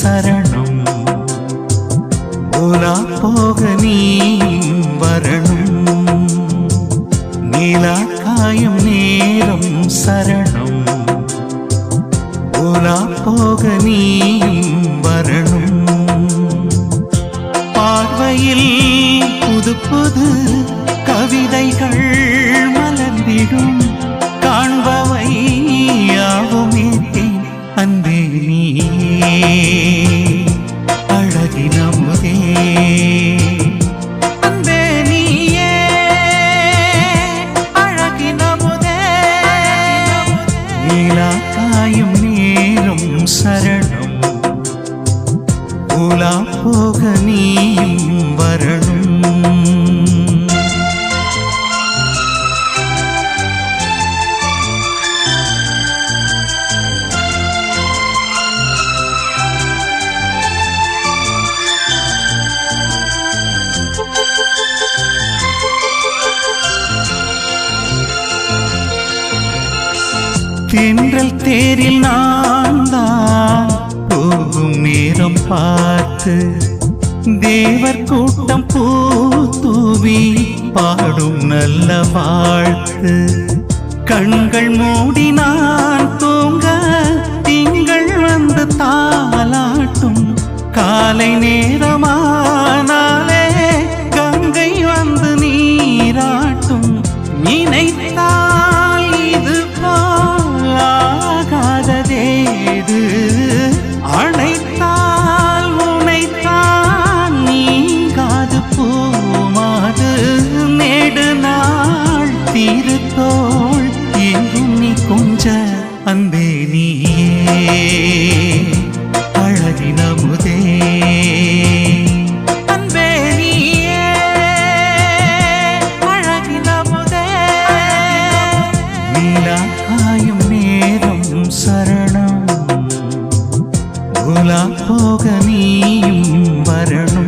சரணம் ஓலா போக நீ வரணும் நீலா காயும் நேரம் சரணம் ஓலா போக நீயும் வரணும் பார்வையில் புது புது கவிதைகள் மலர்ந்திடும் காண்பவை யாவுமே தேன் அன்பே நீயே அழகினமுதே அன்பே நீயே அழகினமுதே நீலா காயும் நேரம் சரணம் உலா போக நீயும் வரணும் தென்றல் தேரில் நான் தான் போகும் நேரம் பார்த்து தேவர் கூட்டம் பூ தூவி பாடும் நல்ல வாழ்த்து கண்கள் மூடி நான் தூங்க திங்கள் வந்து தாலாட்டும் காலை நேரமானாலே கங்கை வந்து நீராட்டும் நினைத்தால் இது போலாகாததேது அணைத்தால் உனைத்தான் நீங்காது பூமாது நெடு நாள் திருத்தோள் எங்கும் நீ கொஞ்ச அன்பே நீயே அழகினமுதே அன்பே நீயே அழகினமுதே நீலா காயும் நேரம் சரணம் உலா போக நீயும் வரணும்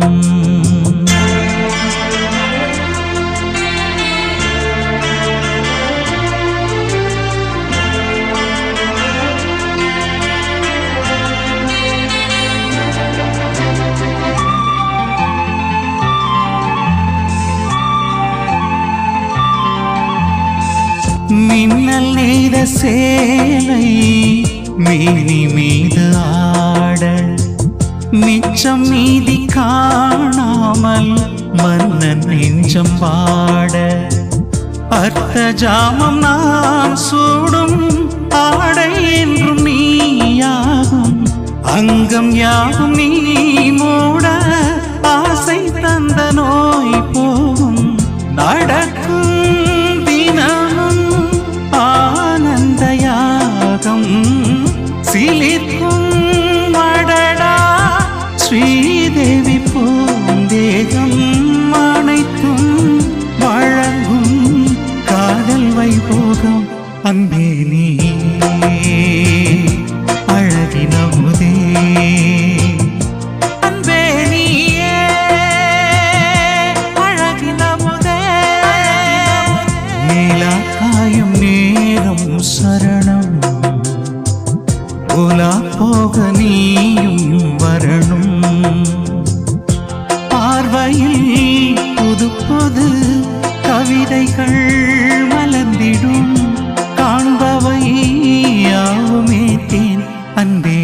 மின்னல் நெய்த சேலை மேனி மீது ஆட மிச்சம் மீதி காணாமல் மன்னன் நெஞ்சம் பாட அர்த்த ஜாமம் நான் சூடும் ஆடை என்றும் நீயாகும் அங்கம் யாகும் நீ மூட ஆசை தந்த நோய் போகும் நடக்கும் தினமும் ஆனந்த யாகம் சிலிர்க்கும் மடடா ஸ்ரீதேவி பூந்தேகம் அனைத்தும் வழங்கும் காதல் வைபோகம் அன்பே நீ அழகினமுதே அன்பே நீயே அழகினமுதே நீலா காயும் நேரம் சரணம் உலா போக நீயும் வரணும் பார்வையில் புது புது கவிதைகள் மலர்ந்திடும் காண்பவை யாவுமே தேன் அன்பே